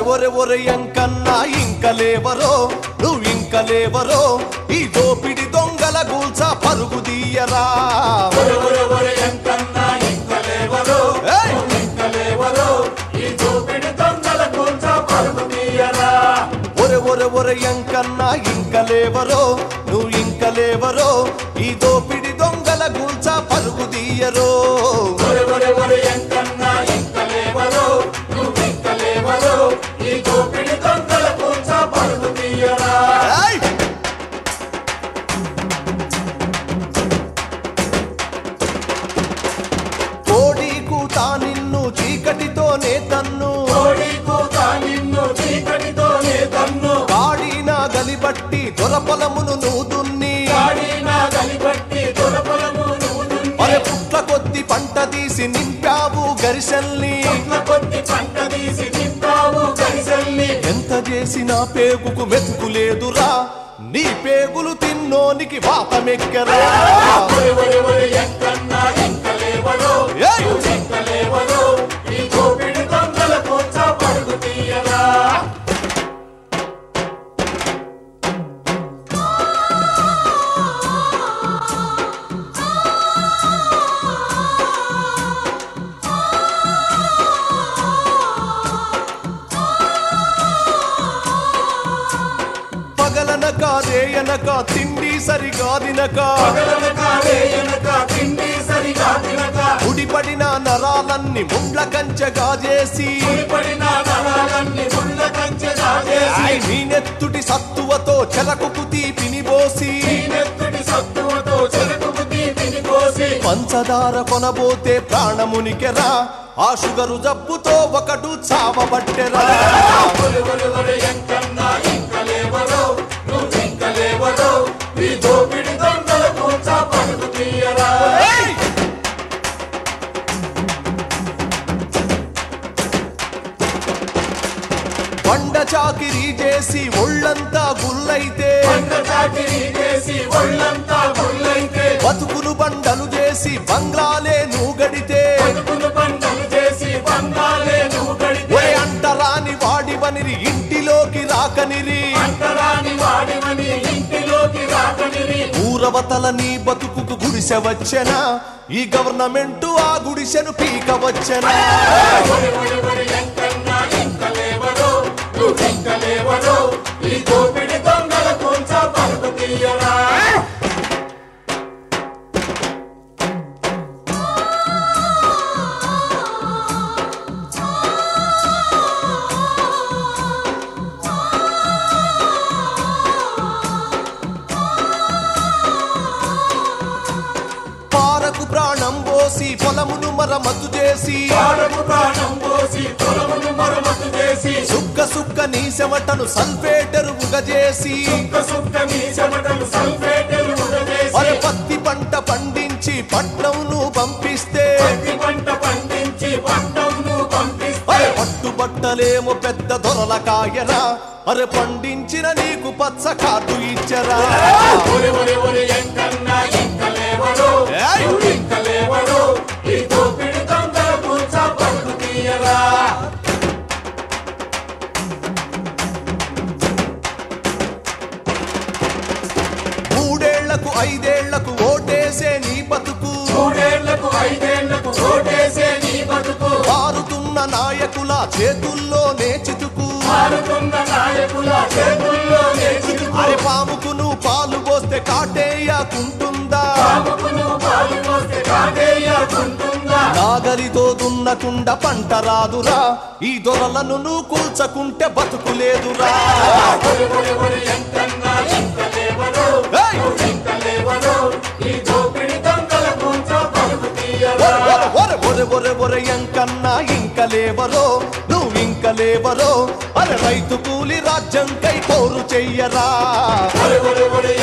ఒరె ఒరె ఎంకన్నా ఇంక లేవరో నువ్వు ఇంక లేవరో ఈ దోపిడి దొంగల గూల్చ పరుగు తీయరా ఒరే ఒరే ఒరే ఎంకన్నా ఇంకలేవరో ఏయ్! ఇంకలేవరో ఈ దోపిడి దొంగల కూల్చ పరుగు తీయరా ఒరె ఒరె ఒరె ఎంకన్నా ఇంక లేవరో నువ్వు ఇంక లేవరో ఈ దోపిడి దొంగల గూల్చ పరుగు తీయరో ఒరే ఒరే ఒరే ఎంకన్నా ఇంకలేవరో నువ్వు ఇంకలేవరో ఈ దోపిడి దొంగల కూల్చ పరుగు తీయరా ఏయ్! కోడి కూత నిన్ను చీకటితోనే తన్ను కోడి కూత నిన్ను చీకటితోనే తన్ను కాడిన గలిబట్టి దొరపలమును నూదున్ని కాడిన గలిబట్టి దొరపలము నువ్వు దున్ని. మరి పుట్ల కొద్ది పంట తీసి నింపావు గరిసెల్ని చెట్ల కొద్ది పంట తీసి తింటావు గరిసెల్ని ఎంత చేసినా పేగుకు మెతుకు లేదురా నీ పేగులు తిన్నోనికి వాతమెక్కరా ఒరే ఒరే ఒరే ఎంకన్నా ఇంకలేవరో ఏయ్! నువ్వు ఇంకలేవరో ఈ దోపిడి దొంగల కూల్చ పరుగు తీయరా పగలనక రేయనక తిండి సరిగా దినక పగలనక రేయనక తిండి సరిగా తినక ఉడిపడిన నరాలన్నీ ముండ్ల కంచెగా చేసి పడిన నరాలన్నీ ముళ్ళ కంచె దాచేసి ఆయ్ నీ నెత్తుటి సత్తువతో చెలకుకు తీపిని పోసి నెత్తుడి సత్తువతో చెరుకు తీపిని కోసి పంచదార కొనబోతే ప్రాణమునికెరా ఆ షుగరు జబ్బుతో ఒకడు చావబట్టెరా ఒరే ఒరే ఒరే ఎంకన్నా ఇంకలేవరో నువ్వు ఇంకలేవరో ఈ దోపిడి దొంగల కూల్చ పరుగు తీయరా ఏయ్! బండ చాకిరీ చేసి ఒళ్ళంతా గుల్లైతే పంట చాకిరీ చేసి ఒళ్ళంతా గుళ్ళైతే బతుకులు బండలు చేసి బంగ్లాలే నూగడితే బతుకులు పంటలు చేసి బంగాలే నువ్వు గడితే ఒరే అంటరాని వాడివనిరి ఇంటిలోకి రాకనిరి అంటరాని వాడివని ఇంటిలోకి రాకనిరి ఊరవతల నీ బతుకుకు గుడిసె వచ్చెనా ఈ గవర్నమెంట్ ఆ గుడిసెను పీక వచ్చెనా ఒరే ఒరే ఒరే ఎంకన్నా ఇంకలేవరో నువ్వు ఇంకలేవరో ఈ దోపిడి దొంగల కూల్చ పరుగు తీయరా పారకు ప్రాణం పోసి పొలమును మరమతు చేసి పాడము ప్రాణం పోసి పొలమును మరమతు చేసి సుక్క సుక్క నీ చెమటను సల్ఫేటరుగా చేసి సుక్క సుక్క నీ చెమటలు సల్ఫేటలు అరే ఉడవేసి పత్తి పంట పండించి పట్నంను పంపిస్తే పత్తి పంట పండించి పంటను పంపిస్తే అరే పట్టుబట్టలేమో పెద్ద దొరల కాయరా అరే పండించిన నీకు పచ్చ కార్డు ఇచ్చరా ఒరే ఒరే ఒరే ఎంకన్నా ఇంకలేవరో ఏయ్! నువ్వు ఇంకలేవరో ఈ దోపిడి దొంగల కూల్చ పరుగు తీయరా మూడేళ్లకు ఐదేళ్లకు ఓటేసే నీ బతుకు మూడేళ్లకు ఐదేళ్లకు ఓటేసే నీ బతుకు మారుతున్న నాయకుల చేతుల్లోనే చితుకు మారుతున్న నాయకుల చేతుల్లో నేర్చుకు అరే పాముకును పాలు పోస్తే కాటేయకుంటుందా పాముకును పాలు పోస్తే కాటేయకుంటుందా నాగలితో దున్నకుండా పంట రాదురా ఈ దొరలను నువ్వు కూల్చకుంటే బతుకులేదురా ఒరే ఒరే ఒరే ఎంకన్నా ఇంకలేవరో ఏయ్! నువ్వు ఇంకలేవరో ఈ దోపిడి దొంగల కూల్చ పరుగు తీయరా ఒరె, ఒరె, ఒరె, ఒరె, ఒరె, ఎంకన్నా ఇంక లేవరో నువ్వు ఇంక లేవరో అరే రైతు కూలి రాజ్యం కై కోరు చెయ్యరా ఒరే ఒరే ఒరే